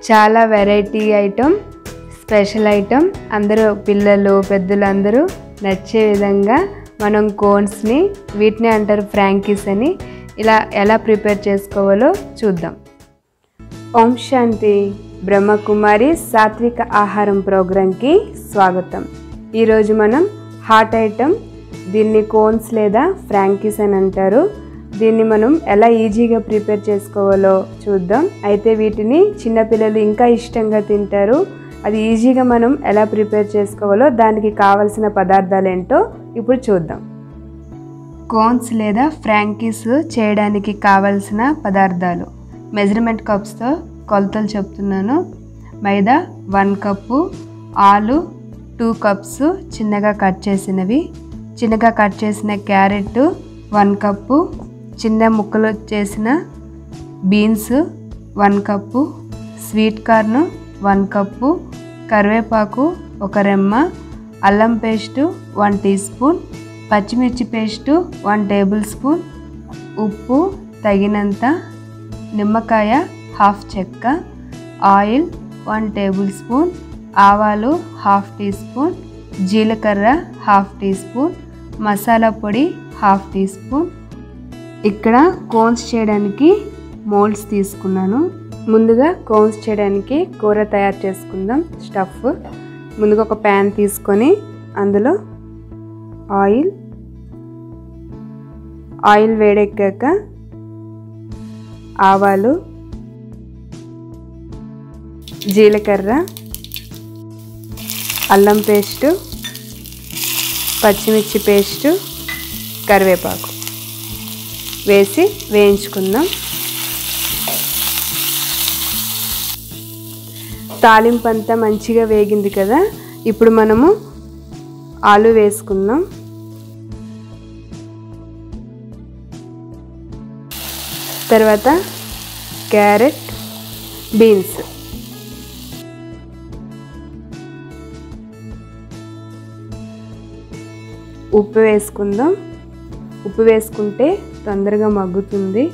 చాలా variety item special item అందరూ పిల్లలు పెద్దలు అందరూ నచ్చే విధంగా మనం కోన్స్ని వీటిని అంటారు ఫ్రాంకీస్ అని ఇలా ఎలా ప్రిపేర్ చేసుకోవాలో చూద్దాం ఓం శాంతి బ్రహ్మకుమారి సాత్విక ఆహారం ప్రోగ్రాంకి స్వాగతం ఈరోజు మనం హాట్ ఐటమ్ దీన్ని కోన్స్ లేదా ఫ్రాంకీస్ అని అంటారు దీన్ని మనం ఎలా ఈజీగా ప్రిపేర్ చేసుకోవాలో చూద్దాం అయితే వీటిని చిన్నపిల్లలు ఇంకా ఇష్టంగా తింటారు అది ఈజీగా మనం ఎలా ప్రిపేర్ చేసుకోవాలో దానికి కావలసిన పదార్థాలు ఏంటో ఇప్పుడు చూద్దాం కోన్స్ లేదా ఫ్రాంకీస్ చేయడానికి కావలసిన పదార్థాలు మెజర్మెంట్ కప్స్తో కొలతలు చెప్తున్నాను మైదా వన్ కప్పు ఆలు టూ కప్స్ చిన్నగా కట్ చేసినవి చిన్నగా కట్ చేసిన క్యారెట్ వన్ కప్పు చిన్న ముక్కలు చేసిన beans one cup sweet corn one cup కరివేపాకు ఒక రెమ్మ అల్లం పేస్టు వన్ టీ స్పూన్ పచ్చిమిర్చి పేస్టు వన్ టేబుల్ స్పూన్ ఉప్పు తగినంత నిమ్మకాయ హాఫ్ చెక్క ఆయిల్ వన్ టేబుల్ స్పూన్ ఆవాలు హాఫ్ టీ స్పూన్ జీలకర్ర హాఫ్ టీ స్పూన్ మసాలా పొడి హాఫ్ టీ స్పూన్ ఇక్కడ కోన్స్ చేయడానికి మోల్డ్స్ తీసుకున్నాను ముందుగా కోన్స్ చేయడానికి కూర తయారు చేసుకుందాం స్టఫ్ ముందుగా ఒక ప్యాన్ తీసుకొని అందులో ఆయిల్ ఆయిల్ వేడెక్కాక ఆవాలు జీలకర్ర అల్లం పేస్టు పచ్చిమిర్చి పేస్టు కరివేపాకు వేసి వేయించుకుందాం తాలింపు అంతా మంచిగా వేగింది కదా ఇప్పుడు మనము ఆలు వేసుకుందాం తర్వాత క్యారెట్ బీన్స్ ఉప్పు వేసుకుందాం ఉప్పు వేసుకుంటే తొందరగా మగ్గుతుంది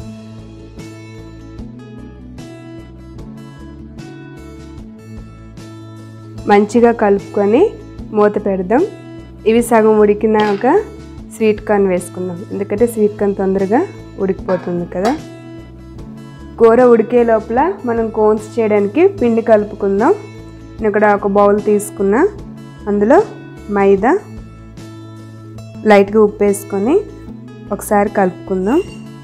మంచిగా కలుపుకొని మూత పెడదాం ఇవి సగం ఉడికినాక స్వీట్ కార్న్ వేసుకుందాం ఎందుకంటే స్వీట్ కార్న్ తొందరగా ఉడికిపోతుంది కదా కూర ఉడికే లోపల మనం కోన్స్ చేయడానికి పిండి కలుపుకుందాం నేను ఇక్కడ ఒక బౌల్ తీసుకున్నా అందులో మైదా లైట్గా ఉప్పు వేసుకొని ఒకసారి కలుపుకుందాం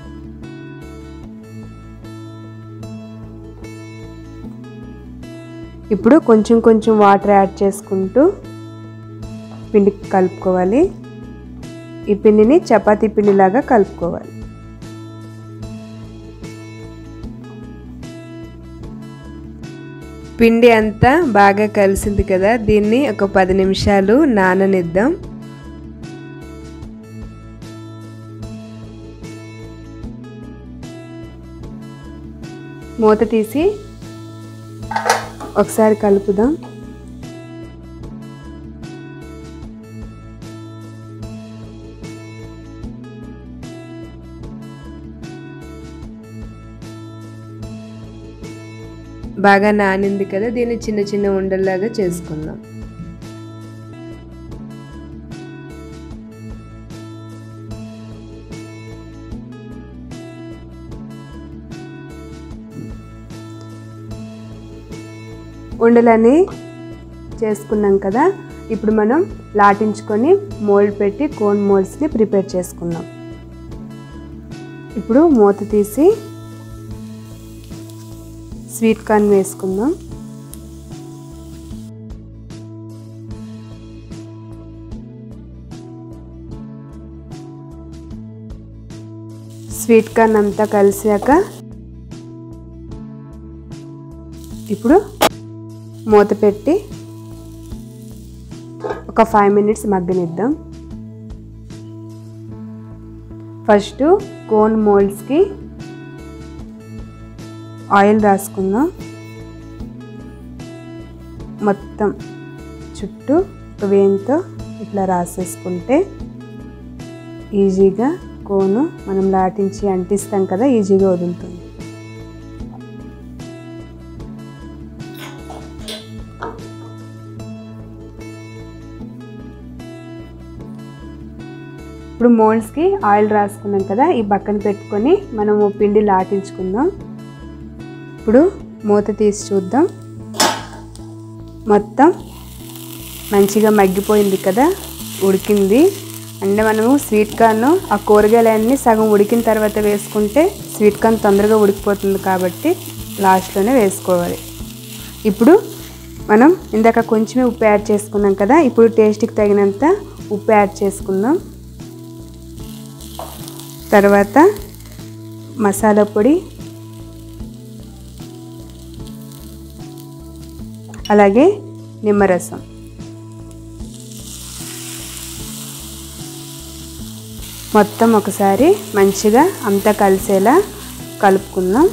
ఇప్పుడు కొంచెం కొంచెం వాటర్ యాడ్ చేసుకుంటూ పిండి కలుపుకోవాలి ఈ పిండిని చపాతీ పిండిలాగా కలుపుకోవాలి పిండి అంతా బాగా కలిసింది కదా దీన్ని ఒక పది నిమిషాలు నాననిద్దాం మూత తీసి ఒకసారి కలుపుదాం బాగా నానింది కదా దీన్ని చిన్న చిన్న ఉండల్లాగా చేసుకుందాం ఉండలని చేసుకున్నాం కదా ఇప్పుడు మనం లాటించుకొని మోల్డ్ పెట్టి కోన్ మోల్డ్స్ని ప్రిపేర్ చేసుకుందాం ఇప్పుడు మూత తీసి స్వీట్ కార్న్ వేసుకుందాం స్వీట్ కార్న్ అంతా కలిసాక ఇప్పుడు మూత పెట్టి ఒక ఫైవ్ మినిట్స్ మగ్గనిద్దాం ఫస్ట్ కోన్ మోల్డ్స్కి ఆయిల్ రాసుకుందాం మొత్తం చుట్టూ వేయంతో ఇట్లా రాసేసుకుంటే ఈజీగా కోను మనం లాటించి అంటిస్తాం కదా ఈజీగా వదులుతుంది ఇప్పుడు మోల్డ్స్కి ఆయిల్ రాసుకున్నాం కదా ఈ పక్కన పెట్టుకొని మనము పిండి లాటించుకుందాం ఇప్పుడు మూత తీసి చూద్దాం మొత్తం మంచిగా మగ్గిపోయింది కదా ఉడికింది అంటే మనము స్వీట్ కార్న్ ఆ కూరగాయలన్నీ సగం ఉడికిన తర్వాత వేసుకుంటే స్వీట్ కార్న్ తొందరగా ఉడికిపోతుంది కాబట్టి లాస్ట్లోనే వేసుకోవాలి ఇప్పుడు మనం ఇందాక కొంచెమే ఉప్పు యాడ్ చేసుకున్నాం కదా ఇప్పుడు టేస్ట్కి తగినంత ఉప్పు యాడ్ చేసుకుందాం తర్వాత మసాలా పొడి అలాగే నిమ్మరసం మొత్తం ఒకసారి మంచిగా అంతా కలిసేలా కలుపుకుందాం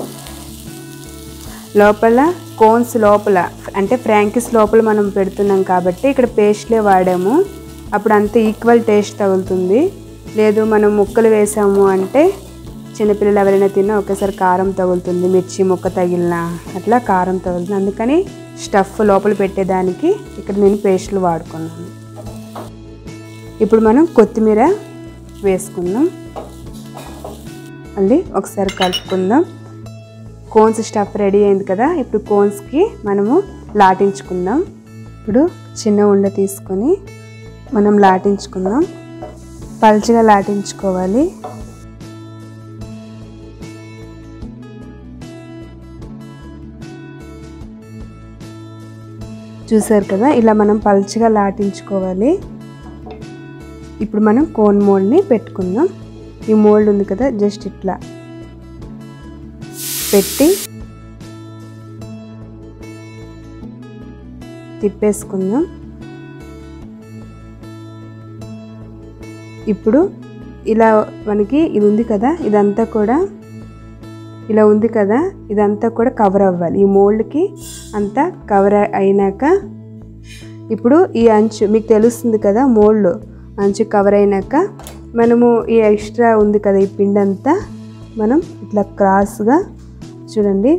లోపల కోన్స్ లోపల అంటే ఫ్రాంకిస్ లోపల మనం పెడుతున్నాం కాబట్టి ఇక్కడ పేస్ట్లే వాడాము అప్పుడు అంత ఈక్వల్ టేస్ట్ తగులుతుంది లేదు మనం ముక్కలు వేసాము అంటే చిన్నపిల్లలు ఎవరైనా తిన్నా ఒకేసారి కారం తగులుతుంది మిర్చి ముక్క తగిలిన అట్లా కారం తగులుతుంది అందుకని స్టఫ్ లోపల పెట్టేదానికి ఇక్కడ నేను పేస్ట్లు వాడుకున్నాను ఇప్పుడు మనం కొత్తిమీర వేసుకుందాం మళ్ళీ ఒకసారి కలుపుకుందాం కోన్స్ స్టఫ్ రెడీ అయింది కదా ఇప్పుడు కోన్స్కి మనము లాటించుకుందాం ఇప్పుడు చిన్న ఉండ తీసుకొని మనం లాటించుకుందాం పల్చగా లాటించుకోవాలి చూసారు కదా ఇలా మనం పల్చగా లాటించుకోవాలి ఇప్పుడు మనం కోన్ మోల్డ్ని పెట్టుకుందాం ఈ మోల్డ్ ఉంది కదా జస్ట్ ఇట్లా పెట్టి తిప్పేసుకుందాం ఇప్పుడు ఇలా మనకి ఇది ఉంది కదా ఇదంతా కూడా ఇలా ఉంది కదా ఇదంతా కూడా కవర్ అవ్వాలి ఈ మోల్డ్కి అంతా కవర్ అయినాక ఇప్పుడు ఈ అంచు మీకు తెలుస్తుంది కదా మోల్డ్ అంచు కవర్ అయినాక మనము ఈ ఎక్స్ట్రా ఉంది కదా ఈ పిండి అంతా మనం ఇట్లా క్రాస్గా చూడండి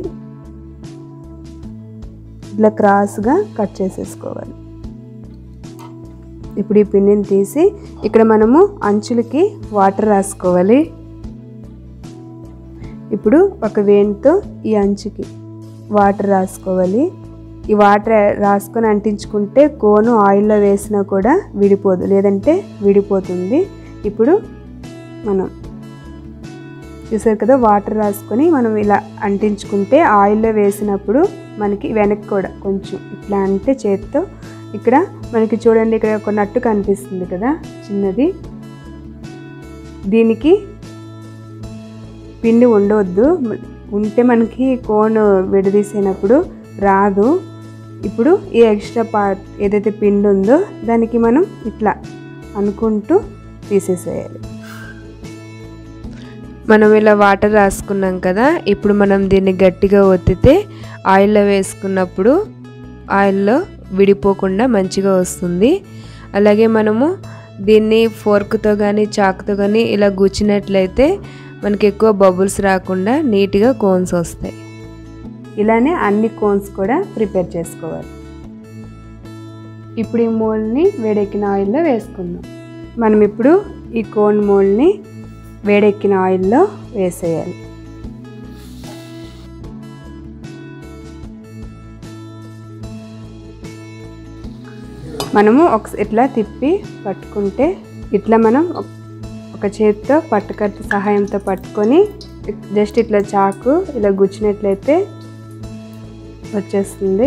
ఇట్లా క్రాస్గా కట్ చేసేసుకోవాలి ఇప్పుడు ఈ పిండిని తీసి ఇక్కడ మనము అంచులకి వాటర్ రాసుకోవాలి ఇప్పుడు ఒక వేణితో ఈ అంచుకి వాటర్ రాసుకోవాలి ఈ వాటర్ రాసుకొని అంటించుకుంటే కోను ఆయిల్లో వేసినా కూడా విడిపోదు లేదంటే విడిపోతుంది ఇప్పుడు మనం చూసారు కదా వాటర్ రాసుకొని మనం ఇలా అంటించుకుంటే ఆయిల్లో వేసినప్పుడు మనకి వెనక్కి కూడా కొంచెం ఇట్లా అంటే చేతితో ఇక్కడ మనకి చూడండి ఇక్కడ ఒక నట్టు కనిపిస్తుంది కదా చిన్నది దీనికి పిండి ఉండవద్దు ఉంటే మనకి కోన్ విడదీసినప్పుడు రాదు ఇప్పుడు ఈ ఎక్స్ట్రా పార్ట్ ఏదైతే పిండి ఉందో దానికి మనం ఇట్లా అనుకుంటూ తీసేసేయాలి మనం ఇలా వాటర్ రాసుకున్నాం కదా ఇప్పుడు మనం దీన్ని గట్టిగా ఒత్తితే ఆయిల్లో వేసుకున్నప్పుడు ఆయిల్లో విడిపోకుండా మంచిగా వస్తుంది అలాగే మనము దీన్ని ఫోర్క్తో కానీ చాకుతో కానీ ఇలా గుచ్చినట్లయితే మనకి ఎక్కువ బబుల్స్ రాకుండా నీట్గా కోన్స్ వస్తాయి ఇలానే అన్ని కోన్స్ కూడా ప్రిపేర్ చేసుకోవాలి ఇప్పుడు ఈ మోల్డ్ని వేడెక్కిన ఆయిల్లో వేసుకుందాం మనం ఇప్పుడు ఈ కోన్ మోల్డ్ని వేడెక్కిన ఆయిల్లో వేసేయాలి మనము ఒక ఇట్లా తిప్పి పట్టుకుంటే ఇట్లా మనం ఒక చేతితో పట్టుకట్టు సహాయంతో పట్టుకొని జస్ట్ ఇట్లా చాకు ఇలా గుచ్చినట్లయితే వచ్చేస్తుంది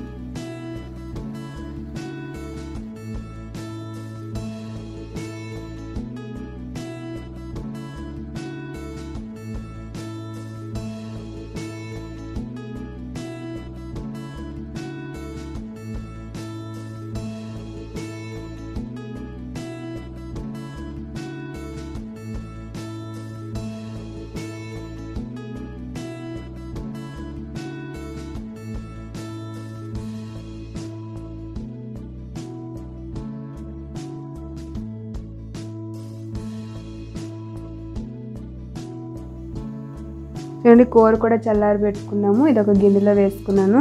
చూడండి కూర కూడా చల్లారి పెట్టుకున్నాము ఇది ఒక గిన్నెలో వేసుకున్నాను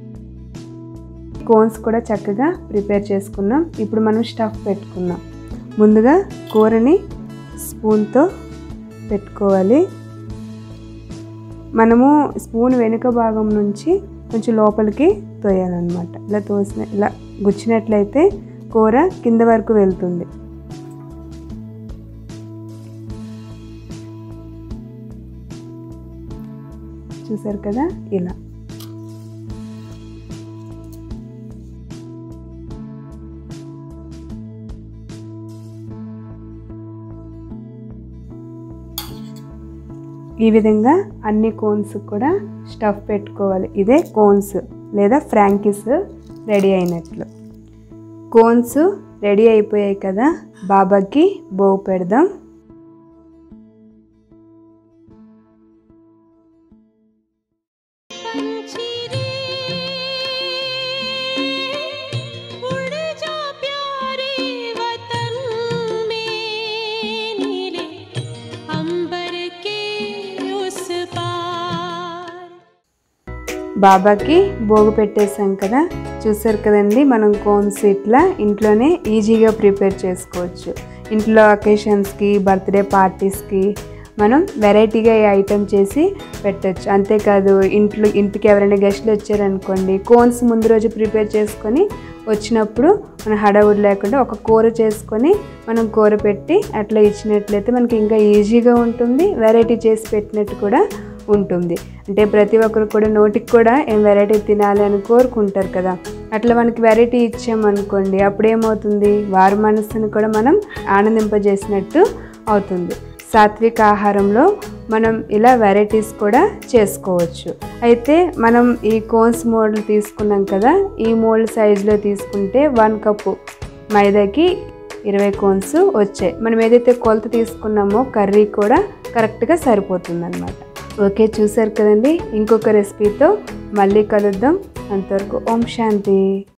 కోన్స్ కూడా చక్కగా ప్రిపేర్ చేసుకున్నాం ఇప్పుడు మనం స్టఫ్ పెట్టుకుందాం ముందుగా కూరని స్పూన్తో పెట్టుకోవాలి మనము స్పూన్ వెనుక భాగం నుంచి కొంచెం లోపలికి తోయాలన్నమాట ఇలా తోసిన ఇలా గుచ్చినట్లయితే కూర కింద వరకు వెళ్తుంది చూసారు కదా ఇలా ఈ విధంగా అన్ని కోన్స్ కూడా స్టఫ్ పెట్టుకోవాలి ఇదే కోన్స్ లేదా ఫ్రాంకీస్ రెడీ అయినట్లు కోన్స్ రెడీ అయిపోయాయి కదా బాబాకి బోవు పెడదాం पंछी रे उड़ जा प्यारे वतन में नीले अंबर के उस पार బాబాకి భోగు పెట్టేసాం కదా చూసారు కదండి మనం కోన్స్ ఇట్లా ఇంట్లోనే ఈజీగా ప్రిపేర్ చేసుకోవచ్చు ఇంట్లో అకేషన్స్కి బర్త్డే పార్టీస్కి మనం వెరైటీగా ఈ ఐటెం చేసి పెట్టచ్చు అంతేకాదు ఇంట్లో ఇంటికి ఎవరైనా గెస్ట్లు వచ్చారనుకోండి కోన్స్ ముందు రోజు ప్రిపేర్ చేసుకొని వచ్చినప్పుడు మన హడావుడి లేకుండా ఒక కూర చేసుకొని మనం కూర పెట్టి అట్లా ఇచ్చినట్లయితే మనకి ఇంకా ఈజీగా ఉంటుంది వెరైటీ చేసి పెట్టినట్టు కూడా ఉంటుంది అంటే ప్రతి ఒక్కరు కూడా నోటికి కూడా ఏం వెరైటీ తినాలి అని కోరుకుంటారు కదా అట్లా మనకి వెరైటీ ఇచ్చామనుకోండి అప్పుడు ఏమవుతుంది వారి మనస్సును కూడా మనం ఆనందింపజేసినట్టు అవుతుంది సాత్విక ఆహారంలో మనం ఇలా వెరైటీస్ కూడా చేసుకోవచ్చు అయితే మనం ఈ కోన్స్ మోడల్ తీసుకున్నాం కదా ఈ మోల్డ్ సైజులో తీసుకుంటే వన్ కప్పు మైదాకి ఇరవై కోన్స్ వచ్చాయి మనం ఏదైతే కొలత తీసుకున్నామో కర్రీ కూడా కరెక్ట్గా సరిపోతుంది ఓకే చూసారు కదండి ఇంకొక రెసిపీతో మళ్ళీ కలుద్దాం అంతవరకు ఓం శాంతి